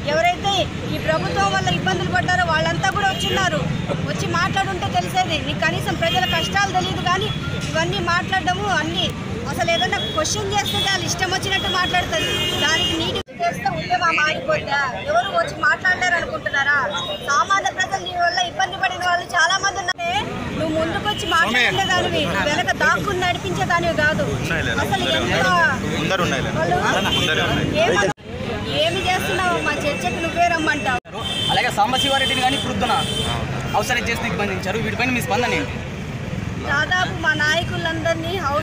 ఎవరైతే ఈ ప్రభుత్వం వల్ల ఇబ్బందులు పడ్డారో వాళ్ళంతా కూడా వచ్చిన్నారు వచ్చి మాట్లాడుంటే తెలిసేది నీకు కనీసం ప్రజల కష్టాలు తెలియదు కానీ ఇవన్నీ మాట్లాడడము అన్నీ అసలు ఏదైనా క్వశ్చన్ చేస్తే వాళ్ళు ఇష్టం వచ్చినట్టు మాట్లాడుతుంది దానికి నీటి చేస్తే ఉద్యమం మారిపోద్దా ఎవరు వచ్చి మాట్లాడలేరు అనుకుంటున్నారా సామాన్య ప్రజలు నీ వల్ల ఇబ్బంది పడిన వాళ్ళు చాలా మంది ఉన్నారే నువ్వు ముందుకు వచ్చి మాట్లాడేదానివి నువ్వు వెనక దాక్కుని నడిపించేదానివి కాదు అసలు ఎంత వాళ్ళు ఏమ- ఏమి చేస్తున్నావు మా చర్చకు నువ్వే రమ్మంటావు అలాగే సాంబశివారెడ్డిని కానీ ప్రొద్దున అవసరం చేసిన బంధించారు వీటిపైన మీ స్పందన ఏంటి దాదాపు మా నాయకులందరినీ హౌస్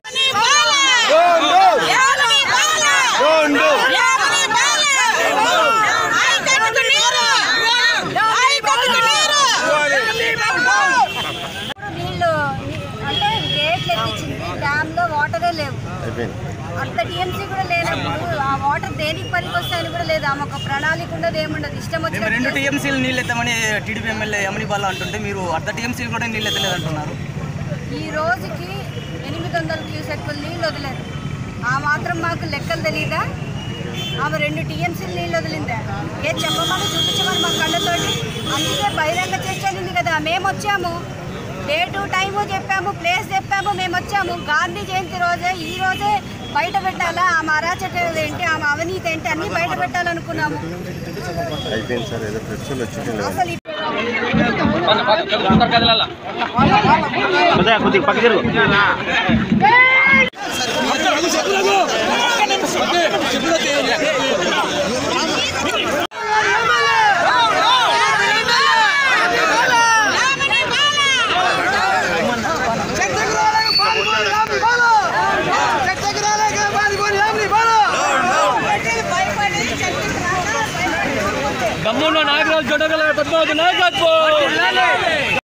నీళ్ళు నీ- అంటే గేట్లు ఎత్తించింది డ్యామ్ లో వాటరే లేవు అంత టీఎంసీ కూడా లేనప్పుడు ఆ వాటర్ దేనికి పనికొస్తాయని కూడా లేదు ఆమె ఒక ప్రణాళిక ఉండదు ఏముండదు ఇష్టం మేము రెండు వచ్చినట్టు టీఎంసీలు నీళ్ళు ఎత్తామని టీడీపీ ఎమ్మెల్యే యమని బాల అంటుంటే మీరు అర్ధ టీఎంసీలు కూడా నీళ్ళు ఎత్తలేదు అంటున్నారు ఈ రోజుకి ఎనిమిది వందల క్యూసెక్కులు నీళ్ళు వదిలేదు ఆ మాత్రం మాకు లెక్కలు తెలీదా ఆమె రెండు టీఎంసీలు నీళ్ళు వదిలిందా ఏ చెప్పమని చూపించమని మా కళ్ళతోటి అందుకే బహిరంగ చర్చ అయింది కదా మేము వచ్చాము డేటు టైము చెప్పాము ప్లేస్ చెప్పాము మేము వచ్చాము గాంధీ జయంతి రోజే ఈ రోజే బయట పెట్టాలా ఆమె అరాచకత ఏంటి ఆమె అవినీతి ఏంటి అన్నీ బయట పెట్టాలనుకున్నాము అయిపోయింది సార్ ఏదో ప్రశ్నలు వచ్చింది అసలు ఈ- దమ్మున్న నాగరాజు జొడగల పద్మావతి నాయకత్వం